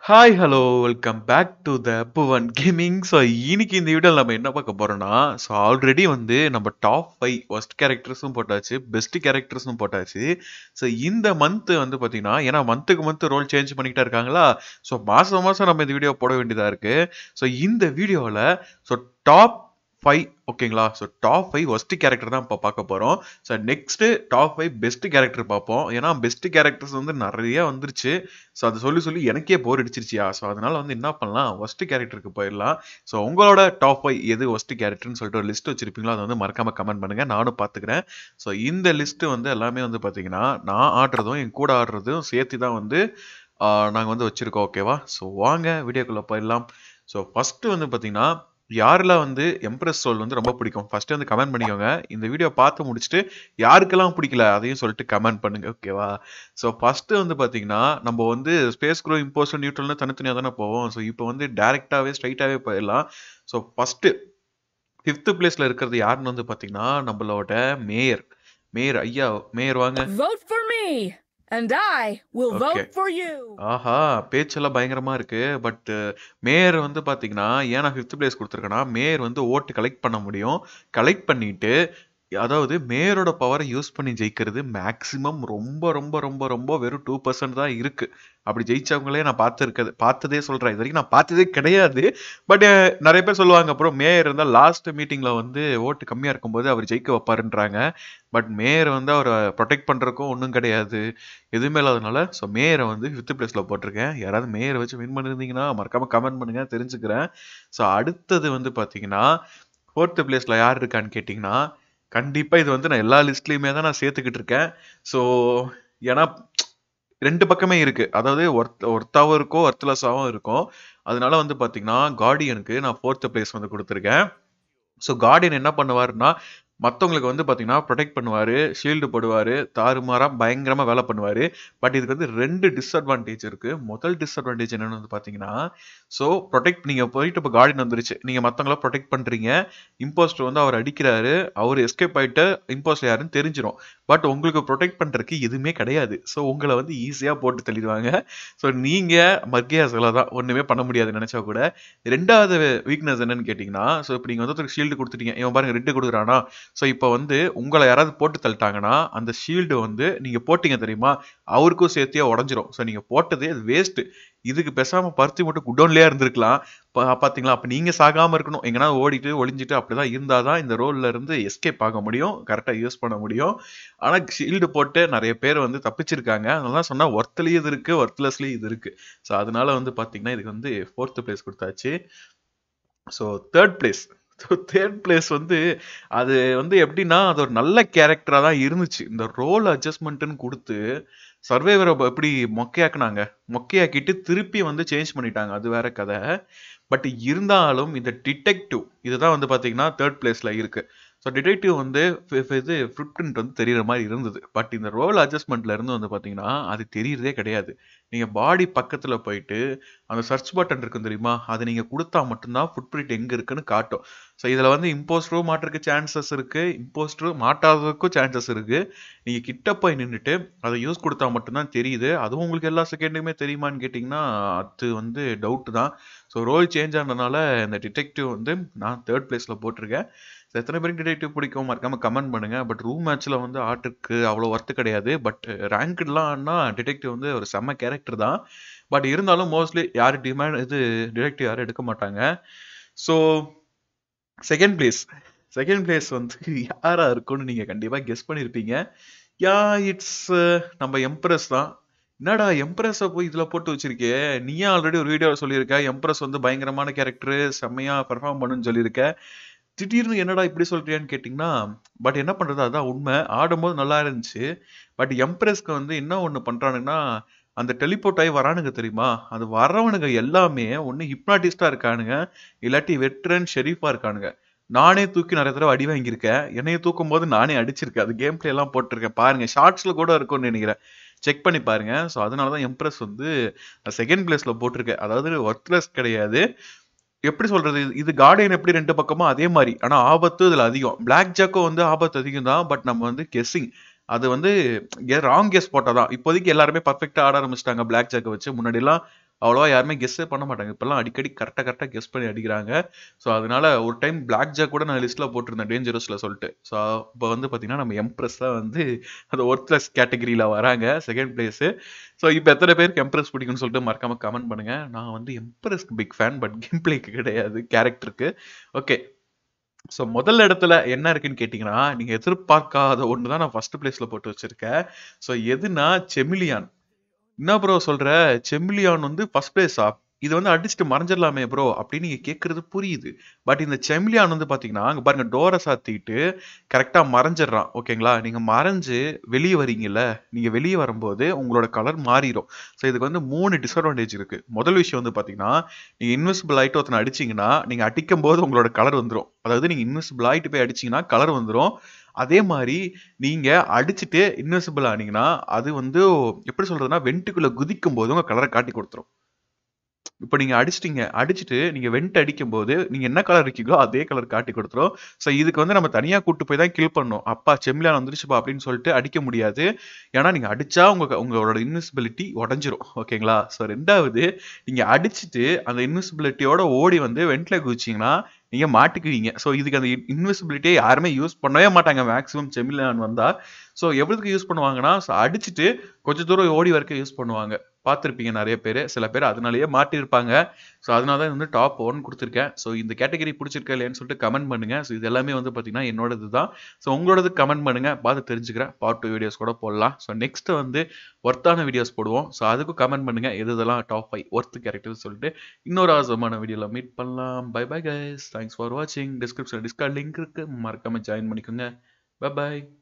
Hi hello welcome back to the Bhuvan gaming so இன்னைக்கு இந்த வீடியோவில் நம்ம என்ன பார்க்க போறோம்னா ஸோ ஆல்ரெடி வந்து நம்ம டாப் ஃபைவ் ஒஸ்ட் கேரக்டர்ஸும் போட்டாச்சு பெஸ்ட் கேரக்டர்ஸும் போட்டாச்சு ஸோ இந்த மந்த் வந்து பார்த்தீங்கன்னா ஏன்னா மந்த்துக்கு மந்த் ரோல் சேஞ்ச் பண்ணிக்கிட்டே இருக்காங்களா ஸோ மாதம் மாதம் நம்ம இந்த வீடியோ போட வேண்டியதாக இருக்கு ஸோ இந்த வீடியோவில் ஸோ டாப் ஃபைவ் ஓகேங்களா so top five worst character தான் இப்போ பார்க்க போகிறோம் so next top five best character பார்ப்போம் ஏன்னா பெஸ்ட் கேரக்டர்ஸ் வந்து நிறைய வந்துருச்சு ஸோ அதை சொல்லி சொல்லி எனக்கே போர் அடிச்சிருச்சியா ஸோ அதனால வந்து என்ன பண்ணலாம் ஒஸ்ட் கேரக்டருக்கு போயிடலாம் ஸோ உங்களோட டாப் ஃபைவ் எது ஒஸ்ட் கேரக்டர்னு சொல்லிட்டு ஒரு லிஸ்ட் வச்சிருப்பீங்களோ அதை வந்து மறக்காம கமெண்ட் பண்ணுங்க நானும் பார்த்துக்கிறேன் ஸோ இந்த லிஸ்ட் வந்து எல்லாமே வந்து பார்த்தீங்கன்னா நான் ஆடுறதும் என் கூட ஆடுறதும் சேர்த்து தான் வந்து நாங்கள் வந்து வச்சிருக்கோம் ஓகேவா ஸோ வாங்க வீடியோக்குள்ளே போயிடலாம் ஸோ ஃபர்ஸ்ட் வந்து பார்த்தீங்கன்னா யாரெல்லாம் வந்து எம்ப்ரஸ் ரோல் வந்து ரொம்ப பிடிக்கும் ஃபர்ஸ்ட் வந்து கமெண்ட் பண்ணிக்கோங்க இந்த வீடியோ பார்த்து முடிச்சுட்டு யாருக்கெல்லாம் பிடிக்கல அதையும் சொல்லிட்டு கமெண்ட் பண்ணுங்க ஓகேவா ஸோ ஃபர்ஸ்ட் வந்து பார்த்தீங்கன்னா நம்ம வந்து ஸ்பேஸ் க்ரோ இம்போஸ்ட் நியூட்ரல்னு தனித்தனியாக தானே போவோம் ஸோ இப்போ வந்து டேரெக்டாகவே ஸ்ட்ரைட்டாகவே போயிடலாம் ஸோ ஃபர்ஸ்ட்டு ஃபிஃப்த் பிளேஸ்ல இருக்கிறது யாருன்னு வந்து பார்த்தீங்கன்னா நம்மளோட மேயர் மேயர் ஐயா மேயர் வாங்க Vote for me, and I will Okay. vote for you. ஆஹா பேச்செல்லாம் பயங்கரமா இருக்கு பட் மேயர் வந்து பாத்தீங்கன்னா ஏன் நான் ஃபிஃப்த் பிளேஸ் கொடுத்துருக்கேன்னா மேயர் வந்து ஓட்டு கலெக்ட் பண்ண முடியும் கலெக்ட் பண்ணிட்டு அதாவது மேயரோட பவரை யூஸ் பண்ணி ஜெயிக்கிறது மேக்ஸிமம் ரொம்ப ரொம்ப ரொம்ப ரொம்ப வெறும் டூ பர்சன்ட் தான் இருக்கு அப்படி ஜெயிச்சவங்களே நான் பார்த்துருக்கது பார்த்ததே சொல்றேன் இது வரைக்கும் நான் பார்த்ததே கிடையாது பட் நிறைய பேர் சொல்லுவாங்க அப்புறம் மேயர் இருந்தால் லாஸ்ட் மீட்டிங்ல வந்து ஓட்டு கம்மியா இருக்கும்போது அவர் ஜெயிக்க வைப்பாருன்றாங்க பட் மேயர் வந்து அவரை ப்ரொடெக்ட் பண்றதுக்கும் ஒன்றும் கிடையாது எதுவுமே இல்லாதனால ஸோ மேயரை வந்து ஃபிஃப்த் பிளேஸில் போட்டிருக்கேன் யாராவது மேயரை வச்சு வின் பண்ணியிருந்தீங்கன்னா மறக்காம கமெண்ட் பண்ணுங்க தெரிஞ்சுக்கிறேன் ஸோ அடுத்தது வந்து பார்த்தீங்கன்னா ஃபோர்த்து பிளேஸில் யார் இருக்கான்னு கேட்டிங்கன்னா கண்டிப்பாக இது வந்து நான் எல்லா லிஸ்ட்லேயுமே தான் நான் சேர்த்துக்கிட்டு இருக்கேன் ஸோ ஏன்னா ரெண்டு பக்கமே இருக்கு அதாவது ஒர்த் ஒர்த்தாவும் இருக்கும் ஒர்த்லெஸ்ஸாகவும் இருக்கும் அதனால வந்து பார்த்தீங்கன்னா கார்டியனுக்கு நான் ஃபோர்த்து பிளேஸ் வந்து கொடுத்துருக்கேன் ஸோ கார்டியன் என்ன பண்ணுவாருன்னா மற்றவங்களுக்கு வந்து பார்த்தீங்கன்னா ப்ரொடெக்ட் பண்ணுவார் ஷீல்டு போடுவார் தாறுமாறாக பயங்கரமாக வேலை பண்ணுவார் பட் இதுக்கு வந்து ரெண்டு டிஸ்அட்வான்டேஜ் இருக்குது முதல் டிஸ்அட்வான்டேஜ் என்னென்னு வந்து பார்த்தீங்கன்னா ஸோ ப்ரொடெக்ட் நீங்கள் போயிட்டு இப்போ கார்டியன் வந்துருச்சு நீங்கள் மற்றவங்கள ப்ரொடெக்ட் பண்ணுறீங்க இம்போஸ்டர் வந்து அவர் அடிக்கிறாரு அவர் எஸ்கேப் ஆகிட்டு இம்போஸ்டர் யாருன்னு தெரிஞ்சிடும் பட் உங்களுக்கு ப்ரொடெக்ட் பண்ணுறதுக்கு எதுவுமே கிடையாது ஸோ உங்களை வந்து ஈஸியாக போட்டு தள்ளிடுவாங்க ஸோ நீங்கள் மர்கியா சில தான் ஒன்றுமே பண்ண முடியாது நினச்சா கூட ரெண்டாவது வீக்னஸ் என்னன்னு கேட்டிங்கன்னா ஸோ இப்போ நீங்கள் வந்து ஒருத்தருக்கு ஷீல்டு கொடுத்துட்டீங்க இவன் பாருங்க ரெட்டு கொடுக்குறானா ஸோ இப்போ வந்து உங்களை யாராவது போட்டு தள்ளிட்டாங்கன்னா அந்த ஷீல்டு வந்து நீங்கள் போட்டீங்க தெரியுமா அவருக்கும் சேர்த்தியா உடஞ்சிரும் ஸோ நீங்கள் போட்டதே அது வேஸ்ட்டு இதுக்கு பேசாமல் பருத்தி மட்டும் குடோன்லேயே இருந்திருக்கலாம் பா பார்த்தீங்களா அப்போ நீங்கள் சாகாமல் இருக்கணும் எங்கன்னா ஓடிட்டு ஒளிஞ்சிட்டு அப்படி தான் இருந்தால் தான் இந்த ரோல்ல இருந்து எஸ்கேப் ஆக முடியும் கரெக்டாக யூஸ் பண்ண முடியும் ஆனால் ஷீல்டு போட்டு நிறைய பேர் வந்து தப்பிச்சிருக்காங்க அதனால தான் சொன்னால் ஒர்த்லேயும் இது இருக்குது ஒர்த்லெஸ்லேயும் இது இருக்குது ஸோ அதனால வந்து பார்த்தீங்கன்னா இதுக்கு வந்து ஃபோர்த்து பிளேஸ் கொடுத்தாச்சு so third place so third place வந்து அது வந்து எப்படின்னா அது ஒரு நல்ல கேரக்டராக தான் இருந்துச்சு இந்த ரோல் அட்ஜஸ்ட்மெண்ட்டுன்னு கொடுத்து சர்வைவரை எப்படி மொக்கையாக்குனாங்க மொக்கையாக்கிட்டு திருப்பி வந்து சேஞ்ச் பண்ணிட்டாங்க அது வேற கதை பட் இருந்தாலும் இந்த டிடெக்டிவ் இதுதான் வந்து பார்த்தீங்கன்னா தேர்ட் பிளேஸில் இருக்கு ஸோ டிடெக்டிவ் வந்து ஃபி- ஃபி- இது ஃபுட்பிரிண்ட் வந்து தெரியுற மாதிரி இருந்தது பட் இந்த ரோல் அட்ஜஸ்ட்மெண்ட்ல இருந்து வந்து பார்த்தீங்கன்னா அது தெரியறதே கிடையாது நீங்கள் பாடி பக்கத்தில் போயிட்டு அந்த சர்ச் பட்டன் இருக்கும் தெரியுமா அதை நீங்கள் கொடுத்தா மட்டும்தான் ஃபுட்பிரிண்ட் எங்கே இருக்குன்னு காட்டும் ஸோ இதில் வந்து இம்போஸ்டரும் மாட்டுறதுக்கு சான்சஸ் இருக்குது இம்போஸ்டரும் மாட்டாததுக்கும் சான்சஸ் இருக்குது நீங்கள் கிட்ட போய் நின்றுட்டு அதை யூஸ் கொடுத்தா மட்டும்தான் தெரியுது அதுவும் உங்களுக்கு எல்லா செகண்டுமே தெரியுமான்னு கேட்டிங்கன்னா அது வந்து டவுட் தான் ஸோ ரோல் சேஞ்ச் ஆனதுனால இந்த டிடெக்டிவ் வந்து நான் தேர்ட் பிளேஸில் போட்டிருக்கேன் So, எத்தனை பேருக்கு டிடெக்டிவ் பிடிக்கும் மறக்காம கமெண்ட் பண்ணுங்க பட் ரூம் மேட்ச்ல வந்து ஆட்டுக்கு அவ்வளோ ஒர்த்து கிடையாது பட் ரேங்க்டுலாம்னா டிடெக்டிவ் வந்து ஒரு செம்ம கேரக்டர் தான் பட் இருந்தாலும் மோஸ்ட்லி யார் டிமாண்ட் இது டிடெக்டிவ் யாரும் எடுக்க மாட்டாங்க so second place second place வந்து யாரா இருக்கும்னு நீங்க கண்டிப்பா கெஸ் பண்ணியிருப்பீங்க யா இட்ஸ் நம்ம எம்ப்ரஸ் தான் என்னடா எம்ப்ரஸை போய் இதுல போட்டு வச்சிருக்கே நீயே ஆல்ரெடி ஒரு வீடியோ சொல்லியிருக்க எம்ப்ரஸ் வந்து பயங்கரமான கேரக்டர் செம்மையா பெர்ஃபார்ம் பண்ணுன்னு சொல்லியிருக்க திடீர்னு என்னடா இப்படி சொல்றியான்னு கேட்டிங்கன்னா பட் என்ன பண்றது அதான் உண்மை ஆடும்போது நல்லா இருந்துச்சு பட் எம்ப்ரஸ்க்கு வந்து என்ன ஒண்ணு பண்றானுங்கன்னா அந்த டெலிபோர்ட் ஆகி வரானுங்க தெரியுமா அது வரவனுங்க எல்லாமே ஒண்ணு ஹிப்னாட்டிஸ்டா இருக்கானுங்க இல்லாட்டி வெட்ரன் ஷெரீஃபா இருக்கானுங்க நானே தூக்கி நிறைய தடவை அடி வாங்கியிருக்கேன் என்னைய தூக்கும் போது நானே அடிச்சிருக்கேன் அது கேம் பிளே எல்லாம் போட்டிருக்கேன் பாருங்க ஷார்ட்ஸ்ல கூட இருக்கும்னு நினைக்கிறேன் செக் பண்ணி பாருங்க ஸோ அதனால தான் எம்ப்ரஸ் வந்து செகண்ட் பிளேஸ்ல போட்டிருக்கேன் அதாவது ஒர்த்லெஸ் கிடையாது எப்படி சொல்றது இது- இது கார்டியன் எப்படி ரெண்டு பக்கமும் அதே மாதிரி ஆனா ஆபத்து இதுல அதிகம் பிளாக் ஜாக்கும் வந்து ஆபத்து அதிகம் தான் பட் நம்ம வந்து கெஸ்ஸிங் அது வந்து ராங் கெஸ் போட்டாதான் இப்போதைக்கு எல்லாருமே பர்ஃபெக்டா ஆட ஆரம்பிச்சிட்டாங்க பிளாக் ஜாக்கை வச்சு முன்னாடி எல்லாம் அவ்வளோவா யாருமே கெஸ்ஸே பண்ண மாட்டாங்க இப்போல்லாம் அடிக்கடி கரெக்டாக கரெக்டாக கெஸ் பண்ணி அடிக்கிறாங்க ஸோ அதனால ஒரு டைம் பிளாக் ஜாக் கூட நான் லிஸ்ட்டில் போட்டிருந்தேன் டேஞ்சரஸில் சொல்லிட்டு ஸோ இப்போ வந்து பார்த்தீங்கன்னா நம்ம எம்ப்ரெஸ் தான் வந்து அந்த ஒர்த்லெஸ் கேட்டகரியில் வராங்க செகண்ட் பிளேஸு ஸோ இப்போ எத்தனை பேருக்கு எம்ப்ரெஸ் பிடிக்கும்னு சொல்லிட்டு மறக்காம கமெண்ட் பண்ணுங்க நான் வந்து எம்ப்ரெஸ்க்கு பிக் ஃபேன் பட் கேம் பிளேக்கு கிடையாது கேரக்டருக்கு ஓகே ஸோ முதல் இடத்துல என்ன இருக்குன்னு கேட்டிங்கன்னா நீங்கள் எதிர்பார்க்காத ஒன்று தான் நான் ஃபர்ஸ்ட் பிளேஸில் போட்டு வச்சிருக்கேன் ஸோ எதுனா செமிலியான் என்ன ப்ரோ சொல்ற செமிலியான் வந்து ஃபர்ஸ்ட் பிளேஸா இது வந்து அடிச்சுட்டு மறைஞ்சிடலாமே ப்ரோ அப்படின்னு நீங்க கேட்கறது புரியுது பட் இந்த செமிலியான் வந்து பாத்தீங்கன்னா அங்க பாருங்க டோரை சாத்திட்டு கரெக்டா மறைஞ்சிடுறான் ஓகேங்களா நீங்க மறைஞ்சு வெளியே வரீங்கல்ல நீங்க வெளியே வரும்போது உங்களோட கலர் மாறிடும் ஸோ இதுக்கு வந்து மூணு டிஸ்அட்வான்டேஜ் இருக்கு முதல் விஷயம் வந்து பாத்தீங்கன்னா நீங்க இன்விசிபிள் ஆயிட்டு ஒருத்தனை அடிச்சீங்கன்னா நீங்க அடிக்கும் போது உங்களோட கலர் வந்துடும் அதாவது நீங்க இன்விசிபிள் ஆயிட்டு போய் அடிச்சீங்கன்னா கலர் வந்துடும் அதே மாதிரி நீங்க அடிச்சுட்டு இன்விசிபிள் ஆனீங்கன்னா அது வந்து எப்படி சொல்றதுன்னா வெண்ட்டுக்குள்ள குதிக்கும் போது உங்க கலரை காட்டி கொடுத்துரும் இப்போ நீங்க அடிச்சிட்டீங்க அடிச்சுட்டு நீங்க வெண்ட் அடிக்கும் போது நீங்க என்ன கலர் இருக்கீங்களோ அதே கலர் காட்டி கொடுத்துரும் ஸோ இதுக்கு வந்து நம்ம தனியா கூட்டு போய் தான் கில் பண்ணணும் அப்பா செம்மிலான் வந்துருச்சுப்பா அப்படின்னு சொல்லிட்டு அடிக்க முடியாது ஏன்னா நீங்க அடிச்சா உங்க உங்களோட இன்விசிபிலிட்டி உடஞ்சிரும் ஓகேங்களா ஸோ ரெண்டாவது நீங்க அடிச்சுட்டு அந்த இன்விசிபிலிட்டியோட ஓடி வந்து வெண்ட்ல குதிச்சிங்கன்னா நீங்க மாட்டிக்குவீங்க ஸோ இதுக்கு அந்த இன்விசிபிலிட்டியை யாருமே யூஸ் பண்ணவே மாட்டாங்க மேக்ஸிமம் செமிலான் வந்தா ஸோ எவ்வளவுக்கு யூஸ் பண்ணுவாங்கன்னா so அடிச்சுட்டு கொஞ்ச தூரம் ஓடி வரைக்கும் யூஸ் பண்ணுவாங்க பார்த்துருப்பீங்க நிறைய பேர் சில பேர் அதனாலேயே மாட்டியிருப்பாங்க ஸோ அதனால தான் வந்து டாப் ஒன் கொடுத்துருக்கேன் ஸோ இந்த கேட்டகரி பிடிச்சிருக்கா இல்லையான்னு சொல்லிட்டு கமெண்ட் பண்ணுங்க ஸோ இது எல்லாமே வந்து பார்த்தீங்கன்னா என்னோடது தான் ஸோ உங்களோடது கமெண்ட் பண்ணுங்க பார்த்து தெரிஞ்சுக்கிறேன் பார்ட் டூ வீடியோஸ் கூட போடலாம் ஸோ நெக்ஸ்ட் வந்து ஒர்த்தான வீடியோஸ் போடுவோம் ஸோ அதுக்கும் கமெண்ட் பண்ணுங்க எது இதெல்லாம் டாப் ஃபைவ் ஒர்த் கேரக்டர்ஸ் சொல்லிட்டு இன்னொரு அவசரமான வீடியோவில் மீட் பண்ணலாம் bye bye guys thanks for வாட்சிங் டிஸ்கிரிப்ஷன் டிஸ்கார்ட் லிங்க் இருக்கு மறக்காம ஜாயின் பண்ணிக்கோங்க பை பாய்